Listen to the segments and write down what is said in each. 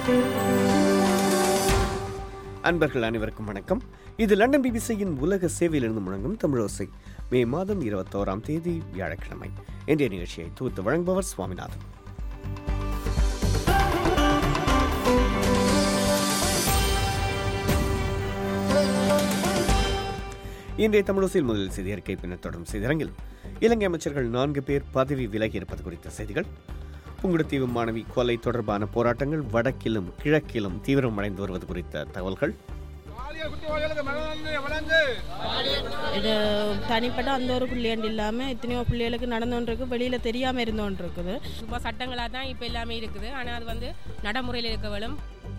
அன்பர்கள் அனைவருக்கும் வணக்கம் இது லண்டன் பிபிசியின் உலக சேவையிலிருந்து முழங்கும் தமிழோசை மே மாதம் இருபத்தோராம் தேதி வியாழக்கிழமை இன்றைய நிகழ்ச்சியை தொகுத்து வழங்குபவர் சுவாமிநாதன் இன்றைய தமிழோசையில் முதலில் செய்தி அறிக்கை பின்னர் தொடரும் செய்திரங்கில் இலங்கை அமைச்சர்கள் நான்கு பேர் பதவி விலகி இருப்பது குறித்த செய்திகள் புங்குடுதீவு மாணவி கொலை தொடர்பான போராட்டங்கள் வடக்கிலும் கிழக்கிலும் தீவிரமடைந்து வருவது குறித்த தகவல்கள் இது தனிப்பட்ட அந்த ஒரு பிள்ளையாண்டு இல்லாமல் எத்தனையோ பிள்ளைகளுக்கு நடந்தோன்றிருக்கு வெளியில் தெரியாமல் இருந்தோன்றிருக்குது சும்மா சட்டங்களாக தான் இப்போ எல்லாமே இருக்குது ஆனால் அது வந்து நடைமுறையில் இருக்கவளும்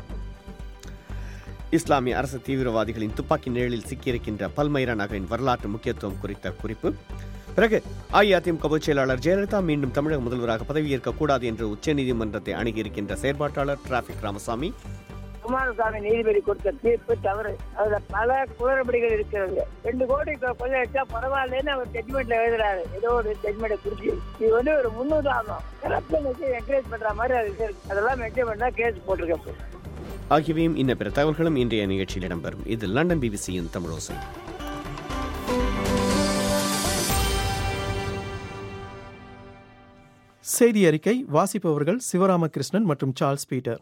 இஸ்லாமிய அரசு தீவிரவாதிகளின் துப்பாக்கி நிழலில் சிக்கியிருக்கின்ற பல்மைரா நகரின் வரலாற்று முக்கியத்துவம் குறித்த குறிப்பு பிறகு அஇஅதிமுக பொதுச் செயலாளர் ஜெயலலிதா மீண்டும் தமிழக முதல்வராக பதவியேற்க கூடாது என்று உச்சநீதிமன்றத்தை அணுகியிருக்கின்ற செயற்பாட்டாளர் டிராபிக் ராமசாமி குமாரசாமி நீதிபதி கொடுத்த தீர்ப்பு தவறு அதுல பல குளறுபடிகள் இருக்கிறது ரெண்டு கோடி கொ- கொள்ளை அடிச்சா பரவாயில்லன்னு அவர் ஜட்மெண்ட்ல எழுதுறாரு ஏதோ ஒரு ஜட்மெண்ட் குறிச்சு இது வந்து ஒரு முன்னுதாரணம் கரப்ஷன் வச்சு என்கரேஜ் பண்ற மாதிரி அது இருக்கு அதெல்லாம் மென்ஷன் பண்ணா கேஸ் போட்டிருக்கேன் ஆகியவையும் இன்ன பிற தகவல்களும் இன்றைய நிகழ்ச்சியில் இடம்பெறும் இது லண்டன் பிபிசியின் தமிழோசை செய்தி அறிக்கை வாசிப்பவர்கள் சிவராமகிருஷ்ணன் மற்றும் சார்ல்ஸ் பீட்டர்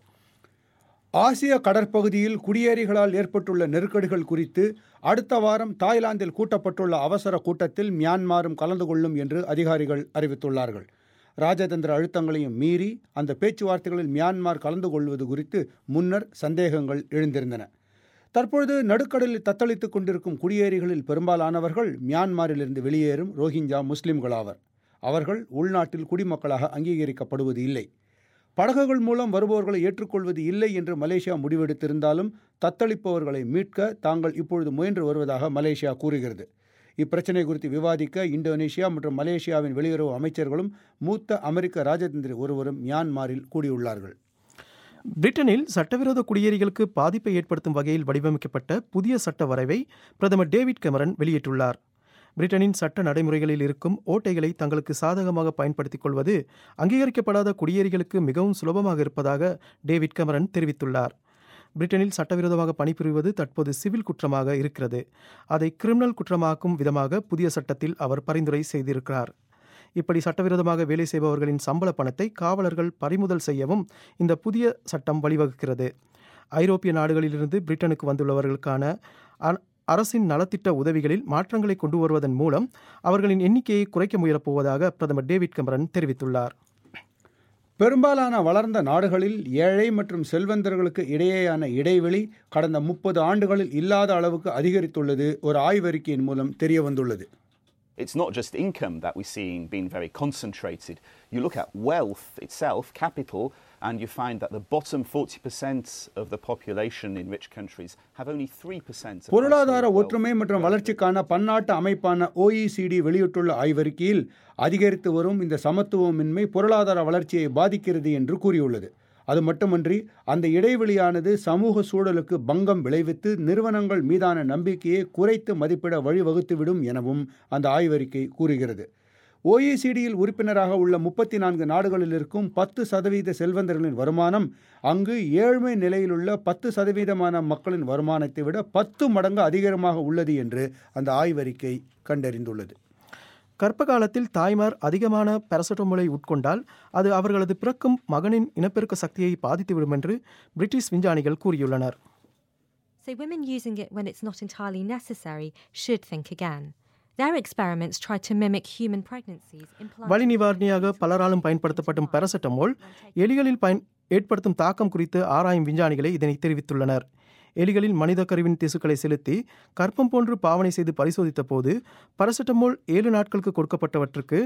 ஆசிய கடற்பகுதியில் குடியேறிகளால் ஏற்பட்டுள்ள நெருக்கடிகள் குறித்து அடுத்த வாரம் தாய்லாந்தில் கூட்டப்பட்டுள்ள அவசர கூட்டத்தில் மியான்மாரும் கலந்து கொள்ளும் என்று அதிகாரிகள் அறிவித்துள்ளார்கள் ராஜதந்திர அழுத்தங்களையும் மீறி அந்த பேச்சுவார்த்தைகளில் மியான்மார் கலந்து கொள்வது குறித்து முன்னர் சந்தேகங்கள் எழுந்திருந்தன தற்பொழுது நடுக்கடலில் தத்தளித்துக் கொண்டிருக்கும் குடியேறிகளில் பெரும்பாலானவர்கள் மியான்மாரிலிருந்து வெளியேறும் ரோஹிஞ்சா முஸ்லிம்களாவர் அவர்கள் உள்நாட்டில் குடிமக்களாக அங்கீகரிக்கப்படுவது இல்லை படகுகள் மூலம் வருபவர்களை ஏற்றுக்கொள்வது இல்லை என்று மலேசியா முடிவெடுத்திருந்தாலும் தத்தளிப்பவர்களை மீட்க தாங்கள் இப்பொழுது முயன்று வருவதாக மலேசியா கூறுகிறது இப்பிரச்சினை குறித்து விவாதிக்க இந்தோனேஷியா மற்றும் மலேசியாவின் வெளியுறவு அமைச்சர்களும் மூத்த அமெரிக்க ராஜதந்திரி ஒருவரும் மியான்மாரில் கூடியுள்ளார்கள் பிரிட்டனில் சட்டவிரோத குடியேறிகளுக்கு பாதிப்பை ஏற்படுத்தும் வகையில் வடிவமைக்கப்பட்ட புதிய சட்ட வரைவை பிரதமர் டேவிட் கெமரன் வெளியிட்டுள்ளார் பிரிட்டனின் சட்ட நடைமுறைகளில் இருக்கும் ஓட்டைகளை தங்களுக்கு சாதகமாக பயன்படுத்திக் கொள்வது அங்கீகரிக்கப்படாத குடியேறிகளுக்கு மிகவும் சுலபமாக இருப்பதாக டேவிட் கெமரன் தெரிவித்துள்ளார் பிரிட்டனில் சட்டவிரோதமாக பணிபுரிவது தற்போது சிவில் குற்றமாக இருக்கிறது அதை கிரிமினல் குற்றமாக்கும் விதமாக புதிய சட்டத்தில் அவர் பரிந்துரை செய்திருக்கிறார் இப்படி சட்டவிரோதமாக வேலை செய்பவர்களின் சம்பள பணத்தை காவலர்கள் பறிமுதல் செய்யவும் இந்த புதிய சட்டம் வழிவகுக்கிறது ஐரோப்பிய நாடுகளிலிருந்து பிரிட்டனுக்கு வந்துள்ளவர்களுக்கான அ- அரசின் நலத்திட்ட உதவிகளில் மாற்றங்களை கொண்டு வருவதன் மூலம் அவர்களின் எண்ணிக்கையை குறைக்க முயலப்போவதாக பிரதமர் டேவிட் கெமரன் தெரிவித்துள்ளார் பெரும்பாலான வளர்ந்த நாடுகளில் ஏழை மற்றும் செல்வந்தர்களுக்கு இடையேயான இடைவெளி கடந்த முப்பது ஆண்டுகளில் இல்லாத அளவுக்கு அதிகரித்துள்ளது ஒரு ஆய்வறிக்கையின் மூலம் தெரிய வந்துள்ளது It's not just income that we're seeing being very concentrated. You look at wealth itself, capital, and you find that the bottom 40% of the population in rich countries have only 3% of பொருளாதார household wealth. ஒற்றுமை மற்றும் வளர்ச்சிக்கான பன்னாட்டு அமைப்பான OECD வெளியிட்டுள்ள ஆய்வறிக்கையில் அதிகரித்து வரும் இந்த சமத்துவமின்மை பொருளாதார வளர்ச்சியை பாதிக்கிறது என்று கூறியுள்ளது அது மட்டுமன்றி அந்த இடைவெளியானது சமூக சூழலுக்கு பங்கம் விளைவித்து நிறுவனங்கள் மீதான நம்பிக்கையை குறைத்து மதிப்பிட வழிவகுத்துவிடும் எனவும் அந்த ஆய்வறிக்கை கூறுகிறது ஓஇசிடியில் உறுப்பினராக உள்ள முப்பத்தி நான்கு நாடுகளில் இருக்கும் பத்து சதவீத செல்வந்தர்களின் வருமானம் அங்கு ஏழ்மை நிலையிலுள்ள பத்து சதவீதமான மக்களின் வருமானத்தை விட பத்து மடங்கு அதிகமாக உள்ளது என்று அந்த ஆய்வறிக்கை கண்டறிந்துள்ளது கர்ப்ப காலத்தில் தாய்மார் அதிகமான பாராசெட்டமோலை உட்கொண்டால் அது அவர்களது பிறக்கும் மகனின் இனப்பெருக்க சக்தியை பாதித்துவிடும் என்று பிரிட்டிஷ் விஞ்ஞானிகள் கூறியுள்ளனர் So women using it when it's not entirely necessary should think again. Their experiments try to mimic human pregnancies, implying வலி நிவாரணியாக பலராலும் பயன்படுத்தப்படும் பாராசெட்டமோல் எலிகளில் பயன் ஏற்படுத்தும் தாக்கம் குறித்து ஆராயும் விஞ்ஞானிகளே இதனை தெரிவித்துள்ளனர் எலிகளில் மனித கருவின் திசுக்களை செலுத்தி கற்பம் போன்று பாவனை செய்து பரிசோதித்த போது பாராசெட்டமோல் ஏழு நாட்களுக்கு கொடுக்கப்பட்டவற்றுக்கு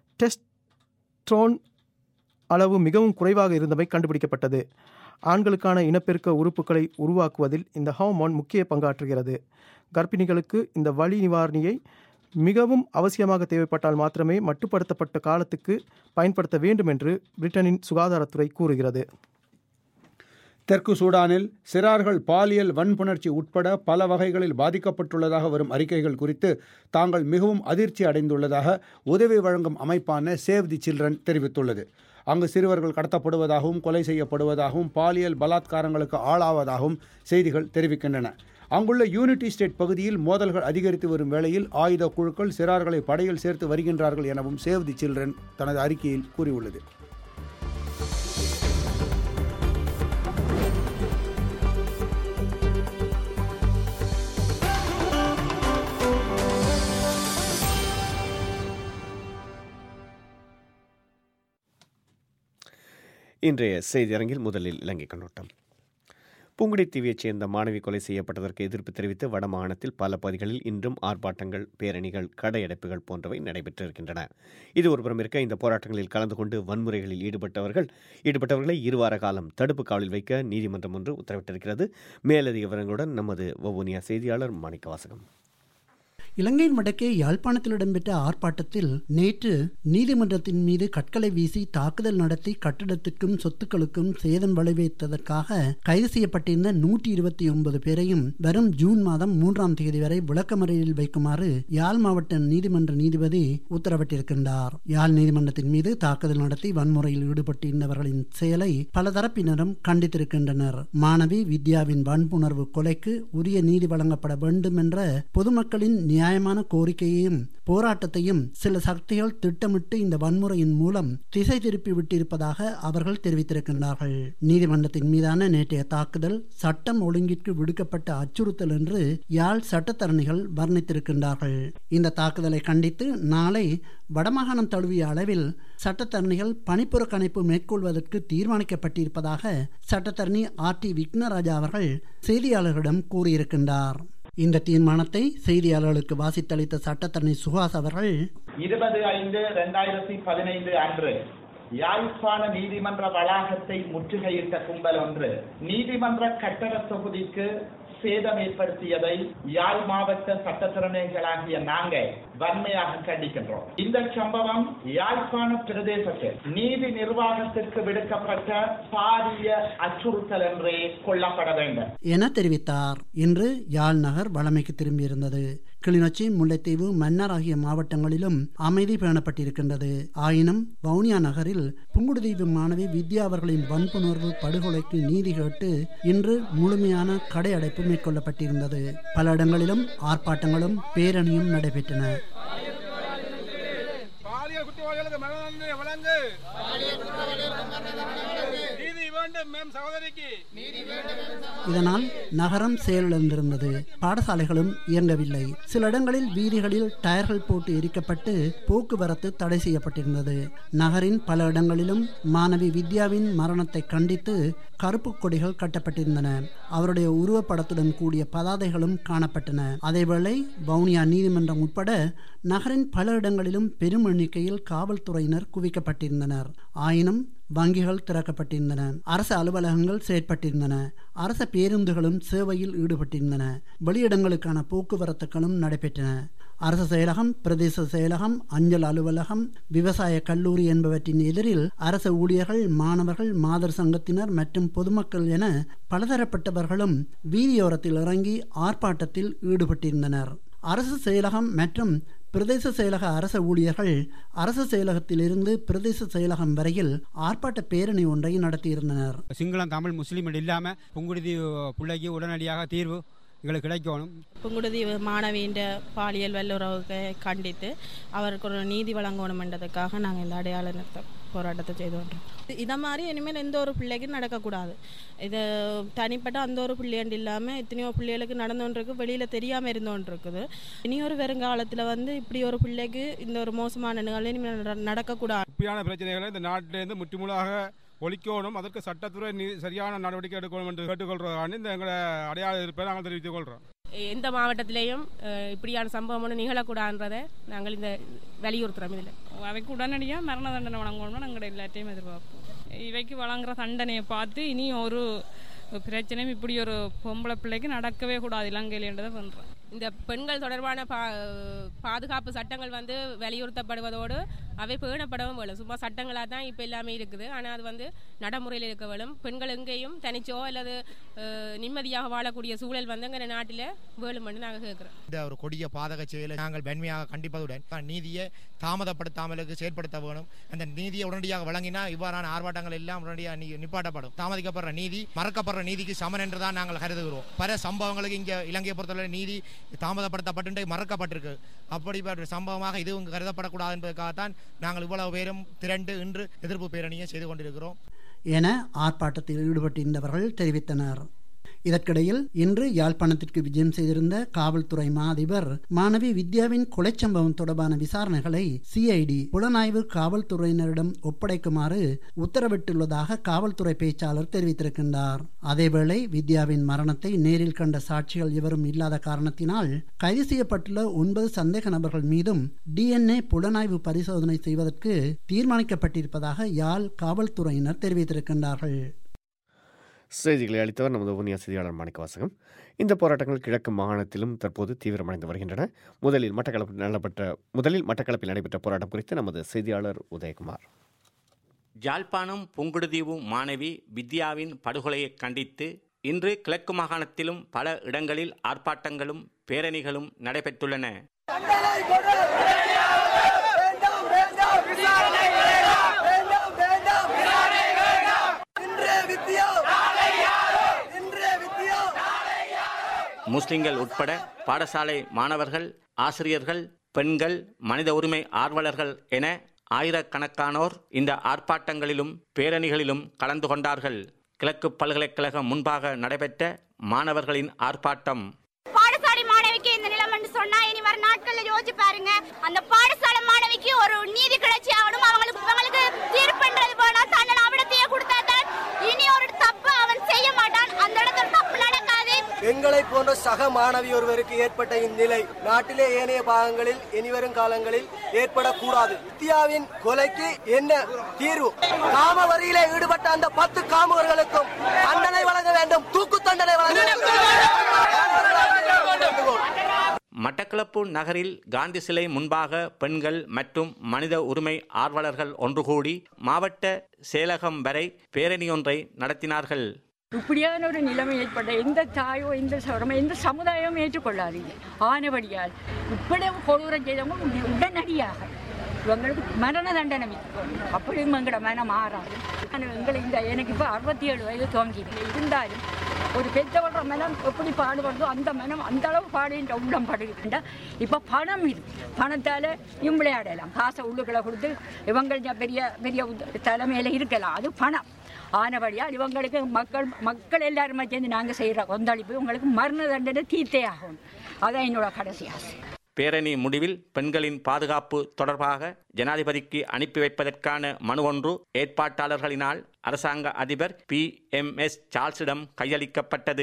டெஸ்ட்ரோன் அளவு மிகவும் குறைவாக இருந்தமை கண்டுபிடிக்கப்பட்டது ஆண்களுக்கான இனப்பெருக்க உறுப்புகளை உருவாக்குவதில் இந்த ஹார்மோன் முக்கிய பங்காற்றுகிறது கர்ப்பிணிகளுக்கு இந்த வலி நிவாரணியை மிகவும் அவசியமாக தேவைப்பட்டால் மாத்திரமே மட்டுப்படுத்தப்பட்ட காலத்துக்கு பயன்படுத்த வேண்டும் என்று பிரிட்டனின் சுகாதாரத்துறை கூறுகிறது தெற்கு சூடானில் சிறார்கள் பாலியல் வன்புணர்ச்சி உட்பட பல வகைகளில் பாதிக்கப்பட்டுள்ளதாக வரும் அறிக்கைகள் குறித்து தாங்கள் மிகவும் அதிர்ச்சி அடைந்துள்ளதாக உதவி வழங்கும் அமைப்பான சேவ் தி சில்ட்ரன் தெரிவித்துள்ளது அங்கு சிறுவர்கள் கடத்தப்படுவதாகவும் கொலை செய்யப்படுவதாகவும் பாலியல் பலாத்காரங்களுக்கு ஆளாவதாகவும் செய்திகள் தெரிவிக்கின்றன அங்குள்ள யூனிட்டி ஸ்டேட் பகுதியில் மோதல்கள் அதிகரித்து வரும் வேளையில் ஆயுத குழுக்கள் சிறார்களை படையில் சேர்த்து வருகின்றார்கள் எனவும் சேவ் தி சில்ட்ரன் தனது அறிக்கையில் கூறியுள்ளது இன்றைய செய்தியரங்கில் முதலில் இலங்கை கண்ணோட்டம் புங்குடித்தீவையைச் சேர்ந்த மாணவி கொலை செய்யப்பட்டதற்கு எதிர்ப்பு தெரிவித்து வடமாகாணத்தில் பல பகுதிகளில் இன்றும் ஆர்ப்பாட்டங்கள் பேரணிகள் கடையடைப்புகள் போன்றவை நடைபெற்றிருக்கின்றன இது ஒருபுறம் இருக்க இந்த போராட்டங்களில் கலந்து கொண்டு வன்முறைகளில் ஈடுபட்டவர்கள் ஈடுபட்டவர்களை இருவார காலம் தடுப்பு காவலில் வைக்க நீதிமன்றம் ஒன்று உத்தரவிட்டிருக்கிறது மேலதிக விவரங்களுடன் நமது வவுனியா செய்தியாளர் மாணிக்கவாசகம் இலங்கையின் வடக்கே யாழ்ப்பாணத்தில் இடம்பெற்ற ஆர்ப்பாட்டத்தில் நேற்று நீதிமன்றத்தின் மீது கற்களை வீசி தாக்குதல் நடத்தி கட்டிடத்திற்கும் சொத்துக்களுக்கும் சேதம் விளைவித்ததற்காக கைது செய்யப்பட்டிருந்த நூற்றி இருபத்தி ஒன்பது பேரையும் வரும் ஜூன் மாதம் மூன்றாம் தேதி வரை விளக்கமறையில் வைக்குமாறு யாழ் மாவட்ட நீதிமன்ற நீதிபதி உத்தரவிட்டிருக்கின்றார் யாழ் நீதிமன்றத்தின் மீது தாக்குதல் நடத்தி வன்முறையில் ஈடுபட்டிருந்தவர்களின் செயலை பல தரப்பினரும் கண்டித்திருக்கின்றனர் மாணவி வித்யாவின் வன்புணர்வு கொலைக்கு உரிய நீதி வழங்கப்பட வேண்டும் என்ற பொதுமக்களின் நியாயமான கோரிக்கையையும் போராட்டத்தையும் சில சக்திகள் திட்டமிட்டு இந்த வன்முறையின் மூலம் திசை திருப்பி விட்டிருப்பதாக அவர்கள் தெரிவித்திருக்கின்றார்கள் நீதிமன்றத்தின் மீதான நேற்றைய தாக்குதல் சட்டம் ஒழுங்கிற்கு விடுக்கப்பட்ட அச்சுறுத்தல் என்று யாழ் சட்டத்தரணிகள் வர்ணித்திருக்கின்றார்கள் இந்த தாக்குதலை கண்டித்து நாளை வடமாகாணம் தழுவிய அளவில் சட்டத்தரணிகள் பணிப்புறக்கணிப்பு மேற்கொள்வதற்கு தீர்மானிக்கப்பட்டிருப்பதாக சட்டத்தரணி ஆர் டி விக்னராஜா அவர்கள் செய்தியாளர்களிடம் கூறியிருக்கின்றார் இந்த தீர்மானத்தை செய்தியாளர்களுக்கு வாசித்தளித்த சட்டத்தரணி சுஹாஸ் அவர்கள் இருபது ஐந்து இரண்டாயிரத்தி பதினைந்து அன்று யாழ்ப்பாண நீதிமன்ற வளாகத்தை முற்றுகையிட்ட கும்பல் ஒன்று நீதிமன்ற கட்டட தொகுதிக்கு சேதம் ஏற்படுத்தியதை யாழ் மாவட்ட சட்டத்திறனைகளாகிய நாங்கள் வன்மையாக கண்டிக்கின்றோம் இந்த சம்பவம் யாழ்ப்பாண பிரதேசத்தில் நீதி நிர்வாகத்திற்கு விடுக்கப்பட்ட பாரிய அச்சுறுத்தல் என்றே கொள்ளப்பட வேண்டும் என தெரிவித்தார் இன்று யாழ் நகர் வளமைக்கு திரும்பியிருந்தது கிளிநொச்சி முல்லைத்தீவு மன்னார் ஆகிய மாவட்டங்களிலும் அமைதி பேணப்பட்டிருக்கின்றது ஆயினும் வவுனியா நகரில் புங்குடுதீவு மாணவி வித்யா அவர்களின் வன்புணர்வு படுகொலைக்கு நீதி கேட்டு இன்று முழுமையான கடை அடைப்பு மேற்கொள்ளப்பட்டிருந்தது பல இடங்களிலும் ஆர்ப்பாட்டங்களும் பேரணியும் நடைபெற்றன பாலியல் குற்றவாளிகளுக்கு மரண தண்டனை வழங்கு நீதி வேண்டும் மேம் சகோதரிக்கு இதனால் நகரம் செயலிழந்திருந்தது பாடசாலைகளும் இயங்கவில்லை சில இடங்களில் வீதிகளில் டயர்கள் போட்டு எரிக்கப்பட்டு போக்குவரத்து தடை செய்யப்பட்டிருந்தது நகரின் பல இடங்களிலும் மாணவி வித்யாவின் மரணத்தை கண்டித்து கருப்பு கொடிகள் கட்டப்பட்டிருந்தன அவருடைய உருவப்படத்துடன் கூடிய பதாதைகளும் காணப்பட்டன அதேவேளை வவுனியா நீதிமன்றம் உட்பட நகரின் பல இடங்களிலும் பெரும் எண்ணிக்கையில் காவல்துறையினர் குவிக்கப்பட்டிருந்தனர் ஆயினும் வங்கிகள் திறக்கப்பட்டிருந்தன அரசு அலுவலகங்கள் செயற்பட்டிருந்தன அரச பேருந்துகளும் சேவையில் ஈடுபட்டிருந்தன வெளியிடங்களுக்கான போக்குவரத்துகளும் நடைபெற்றன அரசு செயலகம் பிரதேச செயலகம் அஞ்சல் அலுவலகம் விவசாய கல்லூரி என்பவற்றின் எதிரில் அரசு ஊழியர்கள் மாணவர்கள் மாதர் சங்கத்தினர் மற்றும் பொதுமக்கள் என பலதரப்பட்டவர்களும் வீதியோரத்தில் இறங்கி ஆர்ப்பாட்டத்தில் ஈடுபட்டிருந்தனர் அரசு செயலகம் மற்றும் பிரதேச செயலக அரச ஊழியர்கள் அரசு செயலகத்திலிருந்து பிரதேச செயலகம் வரையில் ஆர்ப்பாட்ட பேரணி ஒன்றை நடத்தியிருந்தனர் சிங்களம் தமிழ் முஸ்லீம் இல்லாமல் புங்குடுதி பிள்ளைக்கு உடனடியாக தீர்வு எங்களுக்கு கிடைக்கணும் புங்குடுதி மாணவியின் பாலியல் வல்லுறவுக்கு கண்டித்து அவருக்கு ஒரு நீதி வழங்கணும் என்றதுக்காக நாங்கள் இந்த அடையாள நிறுத்த போராட்டத்தை செய்து கொண்டோம் இதை மாதிரி இனிமேல் எந்த ஒரு பிள்ளைக்கும் நடக்கக்கூடாது இது தனிப்பட்ட அந்த ஒரு பிள்ளையாண்டு இல்லாமல் எத்தனையோ பிள்ளைகளுக்கு நடந்தோன்றிருக்கு வெளியில் தெரியாமல் இருந்தோன்று இருக்குது இனி ஒரு வருங்காலத்தில் வந்து இப்படி ஒரு பிள்ளைக்கு இந்த ஒரு மோசமான நிகழ்வு இனிமேல் நடக்கக்கூடாது இப்படியான பிரச்சனைகளை இந்த நாட்டிலேருந்து முற்றுமுழாக ஒழிக்கணும் அதற்கு சட்டத்துறை நீ சரியான நடவடிக்கை எடுக்கணும் என்று கேட்டுக்கொள்றதான இந்த எங்களை அடையாள இருப்பை நாங்கள் தெரிவித்துக் கொள்கிறோம் எந்த மாவட்டத்திலேயும் அஹ், இப்படியான சம்பவம் ஒன்றும் நிகழக்கூடாதுன்றதை நாங்கள் இந்த வலியுறுத்துறோம் இதில் அவைக்கு உடனடியாக மரண தண்டனை வழங்கணும்னு நாங்கள் எல்லாத்தையும் எதிர்பார்ப்போம் இவைக்கு வழங்குற தண்டனையை பார்த்து இனி ஒரு பிரச்சனையும் இப்படி ஒரு பொம்பளை பிள்ளைக்கு நடக்கவே கூடாது இலங்கையிலேன்றதை பண்ணுறேன் இந்த பெண்கள் தொடர்பான பா பாதுகாப்பு சட்டங்கள் வந்து வலியுறுத்தப்படுவதோடு அவை பேணப்படவும் வேணும் சும்மா சட்டங்களாக தான் இப்போ எல்லாமே இருக்குது ஆனால் அது வந்து நடைமுறையில் இருக்க வேணும் பெண்கள் எங்கேயும் தனிச்சோ அல்லது அஹ், நிம்மதியாக வாழக்கூடிய சூழல் வந்து எங்கள் நாட்டில் வேணுமென்று நாங்கள் கேட்குறோம் இந்த ஒரு கொடிய பாதக செயலை நாங்கள் வன்மையாக கண்டிப்பதுடன் நீதியை தாமதப்படுத்தாமலுக்கு செயற்படுத்த வேணும் அந்த நீதியை உடனடியாக வழங்கினா இவ்வாறான ஆர்ப்பாட்டங்கள் எல்லாம் உடனடியாக நி- நிப்பாட்டப்படும் தாமதிக்கப்படுற நீதி மறக்கப்படுற நீதிக்கு சமன் என்று தான் நாங்கள் கருதுகிறோம் பல சம்பவங்களுக்கு இங்கே இலங்கையை பொறுத்தவரை நீதி தாமதப்படுத்தப்பட்டு மறக்கப்பட்டிருக்கு அப்படிப்பட்ட சம்பவமாக இதுவும் கருதப்படக்கூடாது என்பதற்காகத்தான் நாங்கள் இவ்வளவு பேரும் திரண்டு இன்று எதிர்ப்பு பேரணியை செய்து கொண்டிருக்கிறோம் என ஆர்ப்பாட்டத்தில் ஈடுபட்டிருந்தவர்கள் தெரிவித்தனர் இதற்கிடையில் இன்று யாழ்ப்பாணத்திற்கு விஜயம் செய்திருந்த காவல்துறை மா அதிபர் மாணவி வித்யாவின் கொலைச் சம்பவம் தொடர்பான விசாரணைகளை சிஐடி புலனாய்வு காவல்துறையினரிடம் ஒப்படைக்குமாறு உத்தரவிட்டுள்ளதாக காவல்துறை பேச்சாளர் தெரிவித்திருக்கின்றார் அதேவேளை வித்யாவின் மரணத்தை நேரில் கண்ட சாட்சிகள் எவரும் இல்லாத காரணத்தினால் கைது செய்யப்பட்டுள்ள ஒன்பது சந்தேக நபர்கள் மீதும் டிஎன்ஏ புலனாய்வு பரிசோதனை செய்வதற்கு தீர்மானிக்கப்பட்டிருப்பதாக யாழ் காவல்துறையினர் தெரிவித்திருக்கின்றார்கள் செய்திகளை அளித்தவர் நமது உன்னியா செய்தியாளர் மாணிக்க வாசகம் இந்த போராட்டங்கள் கிழக்கு மாகாணத்திலும் தற்போது தீவிரமடைந்து வருகின்றன முதலில் மட்டக்களப்பில் நடைபெற்ற முதலில் மட்டக்களப்பில் நடைபெற்ற போராட்டம் குறித்து நமது செய்தியாளர் உதயகுமார் யாழ்ப்பாணம் புங்குடுதீவு மாணவி வித்யாவின் படுகொலையை கண்டித்து இன்று கிழக்கு மாகாணத்திலும் பல இடங்களில் ஆர்ப்பாட்டங்களும் பேரணிகளும் நடைபெற்றுள்ளன முஸ்லிம்கள் உட்பட பாடசாலை மாணவர்கள் ஆசிரியர்கள் பெண்கள் மனித உரிமை ஆர்வலர்கள் என ஆயிரக்கணக்கானோர் இந்த ஆர்ப்பாட்டங்களிலும் பேரணிகளிலும் கலந்து கொண்டார்கள் கிழக்கு பல்கலைக்கழகம் முன்பாக நடைபெற்ற மாணவர்களின் ஆர்ப்பாட்டம் பாடசாலை மாணவிக்கு இந்த நிலைமைன்னு சொன்னா இனி வர நாட்கள்ல யோசிச்சு பாருங்க அந்த பாடசாலை மாணவிக்கு ஒரு நீதி கிடைச்சி ஆகணும் அவங்களுக்கு அவங்களுக்கு தீர்ப்புன்றது வேணும் தன்னோட அவடத்தையே கொடுத்தா தான் இனி ஒரு தப்பு அவன் செய்ய மாட்டான் அந்த இடத்துல தப்பு நடக்காது எங்களை போன்ற சக மாணவி ஒருவருக்கு ஏற்பட்ட இந்நிலை நாட்டிலே ஏனைய பாகங்களில் இனிவரும் காலங்களில் ஏற்படக்கூடாது வித்யாவின் கொலைக்கு என்ன தீர்வு காம வரியிலே ஈடுபட்ட அந்த பத்து காமுகர்களுக்கும் தண்டனை வழங்க வேண்டும் தூக்கு தண்டனை வழங்க வேண்டும் மட்டக்களப்பு நகரில் காந்தி சிலை முன்பாக பெண்கள் மற்றும் மனித உரிமை ஆர்வலர்கள் ஒன்று கூடி மாவட்ட செயலகம் வரை பேரணியொன்றை நடத்தினார்கள் இப்படியான ஒரு நிலைமை ஏற்பட்ட எந்த தாயோ எந்த சவரமோ எந்த சமுதாயமும் ஏற்றுக்கொள்ளாதீங்க ஆனபடியால் இப்படியும் கொடூரம் செய்தவங்க உடனே- உடனடியாக இவங்களுக்கு மரண தண்டனை விதிக்கணும். அப்படியும் எங்களோட மனம் மாறாது ஆனால் எங்களை இந்த எனக்கு இப்போ அறுபத்தி ஏழு வயது துவங்கிது இருந்தாலும் ஒரு பெற்றவர்கள மனம் எப்படி பாடுபடுதோ அந்த மனம் அந்த அளவு பாடுகின்ற உள்ளம் படுகின்ற இப்போ பணம் இது பணத்தால் இவங்க விளையாடலாம் காசை உள்ளுக்குள்ள கொடுத்து இவங்க பெரிய பெரிய உத- தலைமையில இருக்கலாம் அது பணம் ஆனபடியால் இவங்களுக்கு மக்கள் மக்கள் எல்லாருமே சேர்ந்து நாங்கள் செய்கிற கொந்தளிப்பு உங்களுக்கு மரண தண்டனை தீர்த்தே ஆகணும் அதான் என்னோட கடைசி ஆசை பேரணி முடிவில் பெண்களின் பாதுகாப்பு தொடர்பாக ஜனாதிபதிக்கு அனுப்பி வைப்பதற்கான மனு ஒன்று ஏற்பாட்டாளர்களினால் அரசாங்க அதிபர் பி எம் எஸ் சார்ல்ஸிடம் கையளிக்கப்பட்டது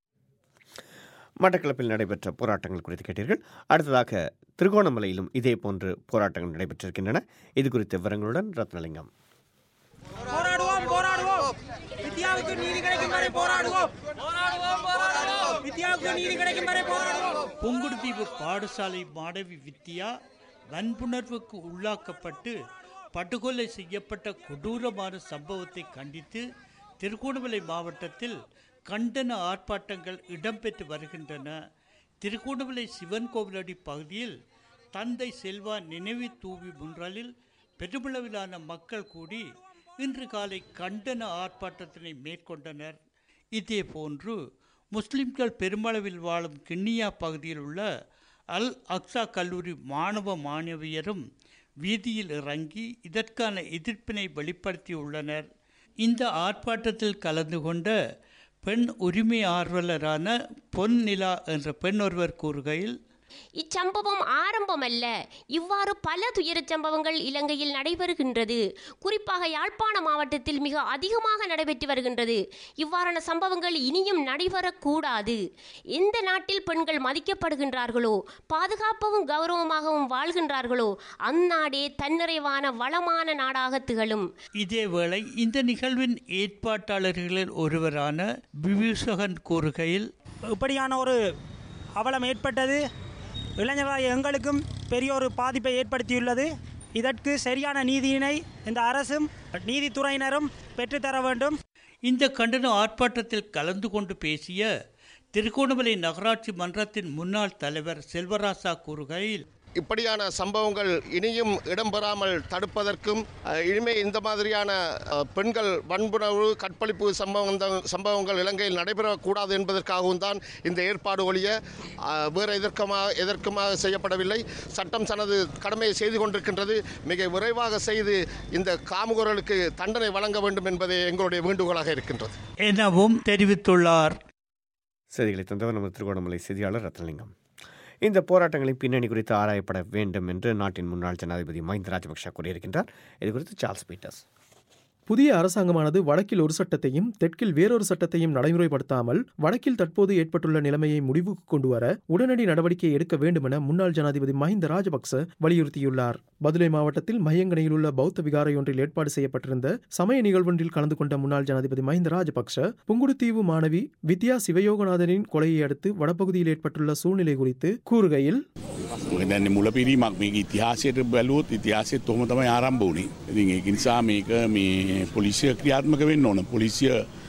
மட்டக்களப்பில் நடைபெற்ற போராட்டங்கள் குறித்து கேட்டீர்கள் அடுத்ததாக திருகோணமலையிலும் இதே போன்று போராட்டங்கள் நடைபெற்றிருக்கின்றன இது குறித்த விவரங்களுடன் ரத்னலிங்கம் போராடுவோம் போராடுவோம் வித்யாவுக்கு நீதி கிடைக்கும் வரை போராடுவோம் போராடுவோம் போராடுவோம் வித்யாவுக்கு நீதி கிடைக்கும் வரை போராடுவோம் புங்குடுதீவு பாடசாலை மாணவி வித்யா வன்புணர்வுக்கு உள்ளாக்கப்பட்டு படுகொலை செய்யப்பட்ட கொடூரமான சம்பவத்தை கண்டித்து திருகோணமலை மாவட்டத்தில் கண்டன ஆர்ப்பாட்டங்கள் இடம்பெற்று வருகின்றன திருகோணமலை சிவன் கோவிலடி பகுதியில் தந்தை செல்வா நினைவு தூவி முன்றலில் பெருமளவிலான மக்கள் கூடி இன்று காலை கண்டன ஆர்ப்பாட்டத்தினை மேற்கொண்டனர் இதேபோன்று முஸ்லிம்கள் பெருமளவில் வாழும் கிண்ணியா பகுதியில் உள்ள அல் அக்ஸா கல்லூரி மாணவ மாணவியரும் வீதியில் இறங்கி இதற்கான எதிர்ப்பினை வெளிப்படுத்தியுள்ளனர் இந்த ஆர்ப்பாட்டத்தில் கலந்து கொண்ட பெண் உரிமை ஆர்வலரான பொன் நிலா என்ற பெண் ஒருவர் கூறுகையில் இச்சம்பவம் ஆரம்பமல்ல இவ்வாறு பல துயரச் சம்பவங்கள் இலங்கையில் நடைபெறுகின்றது குறிப்பாக யாழ்ப்பாண மாவட்டத்தில் மிக அதிகமாக நடைபெற்று வருகின்றது இவ்வாறான சம்பவங்கள் இனியும் நடைபெறக்கூடாது எந்த நாட்டில் பெண்கள் மதிக்கப்படுகின்றார்களோ பாதுகாப்பவும் கௌரவமாகவும் வாழ்கின்றார்களோ அந்நாடே தன்னிறைவான வளமான நாடாக திகழும் இதேவேளை இந்த நிகழ்வின் ஏற்பாட்டாளர்களில் ஒருவரான விபூஷகன் கூறுகையில் இப்படியான ஒரு அவலம் ஏற்பட்டது இளைஞர்களாக எங்களுக்கும் பெரிய ஒரு பாதிப்பை ஏற்படுத்தியுள்ளது இதற்கு சரியான நீதியினை இந்த அரசும் நீதித்துறையினரும் பெற்றுத்தர வேண்டும் இந்த கண்டன ஆர்ப்பாட்டத்தில் கலந்து கொண்டு பேசிய திருகோணமலை நகராட்சி மன்றத்தின் முன்னாள் தலைவர் செல்வராசா கூறுகையில் இப்படியான சம்பவங்கள் இனியும் இடம்பெறாமல் தடுப்பதற்கும் அஹ், இனிமே இந்த மாதிரியான அஹ், பெண்கள் வன்புணர்வு கற்பழிப்பு சம்பவங்கள் சம்பவங்கள் இலங்கையில் நடைபெறக்கூடாது என்பதற்காகவும் தான் இந்த ஏற்பாடு ஒழிய அஹ், வேறு எதற்கமாக எதற்குமாக செய்யப்படவில்லை சட்டம் தனது கடமையை செய்து கொண்டிருக்கின்றது மிக விரைவாக செய்து இந்த காமுகர்களுக்கு தண்டனை வழங்க வேண்டும் என்பதே எங்களுடைய வேண்டுகோளாக இருக்கின்றது எனவும் தெரிவித்துள்ளார் செய்திகளை தந்தவர் நமது திருகோணமலை செய்தியாளர் ரத்னலிங்கம் இந்த போராட்டங்களின் பின்னணி குறித்து ஆராயப்பட வேண்டும் என்று நாட்டின் முன்னாள் ஜனாதிபதி மஹிந்த ராஜபக்ஷ கூறியிருக்கின்றார் இது குறித்து சார்ல்ஸ் பீட்டர்ஸ் புதிய அரசாங்கமானது வடக்கில் ஒரு சட்டத்தையும் தெற்கில் வேறொரு சட்டத்தையும் நடைமுறைப்படுத்தாமல் வடக்கில் தற்போது ஏற்பட்டுள்ள நிலைமையை முடிவுக்கு கொண்டு வர உடனடி நடவடிக்கை எடுக்க வேண்டுமென முன்னாள் ஜனாதிபதி மஹிந்த ராஜபக்ச வலியுறுத்தியுள்ளார் பதுளை மாவட்டத்தில் மையங்கனையில் உள்ள பௌத்த விகாரையொன்றில் ஏற்பாடு செய்யப்பட்டிருந்த சமய நிகழ்வொன்றில் கலந்து கொண்ட முன்னாள் ஜனாதிபதி மஹிந்த ராஜபக்ச புங்குடுதீவு மாணவி வித்யா சிவயோகநாதனின் கொலையை அடுத்து வடபகுதியில் ஏற்பட்டுள்ள சூழ்நிலை குறித்து கூறுகையில் දැන්න මුලපිරීමක් මේක ඉතිහාසයට බැලුවොත් ඉතිහාසෙත් ඔහොම තමයි ආරම්භ වුණේ. ඉතින් ඒක නිසා මේක මේ පොලිසිය ක්‍රියාත්මක වෙන්න ඕන. පොලිසිය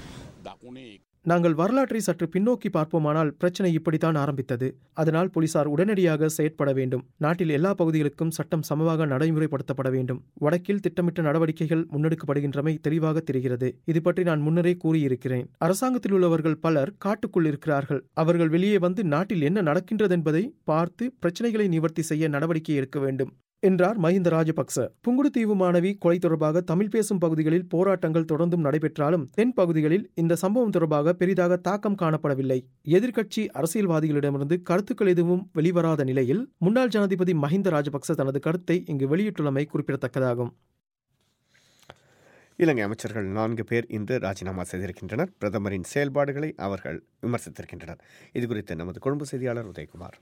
දකුණේ நாங்கள் வரலாற்றை சற்று பின்னோக்கி பார்ப்போமானால் பிரச்சனை இப்படித்தான் ஆரம்பித்தது அதனால் போலீசார் உடனடியாக செயற்பட வேண்டும் நாட்டில் எல்லா பகுதிகளுக்கும் சட்டம் சமமாக நடைமுறைப்படுத்தப்பட வேண்டும் வடக்கில் திட்டமிட்ட நடவடிக்கைகள் முன்னெடுக்கப்படுகின்றமை தெளிவாக தெரிகிறது இது பற்றி நான் முன்னரே கூறியிருக்கிறேன் அரசாங்கத்தில் உள்ளவர்கள் பலர் காட்டுக்குள் இருக்கிறார்கள் அவர்கள் வெளியே வந்து நாட்டில் என்ன நடக்கின்றது என்பதை பார்த்து பிரச்சனைகளை நிவர்த்தி செய்ய நடவடிக்கை எடுக்க வேண்டும் என்றார் மஹிந்த ராஜபக்ச புங்குடுதீவு மாணவி கொலை தொடர்பாக தமிழ் பேசும் பகுதிகளில் போராட்டங்கள் தொடர்ந்தும் நடைபெற்றாலும் தென் பகுதிகளில் இந்த சம்பவம் தொடர்பாக பெரிதாக தாக்கம் காணப்படவில்லை எதிர்க்கட்சி அரசியல்வாதிகளிடமிருந்து கருத்துக்கள் எதுவும் வெளிவராத நிலையில் முன்னாள் ஜனாதிபதி மஹிந்த ராஜபக்ச தனது கருத்தை இங்கு வெளியிட்டுள்ளமை குறிப்பிடத்தக்கதாகும் இலங்கை அமைச்சர்கள் நான்கு பேர் இன்று ராஜினாமா செய்திருக்கின்றனர் பிரதமரின் செயல்பாடுகளை அவர்கள் விமர்சித்திருக்கின்றனர் இது குறித்து நமது கொழும்பு செய்தியாளர் உதயகுமார்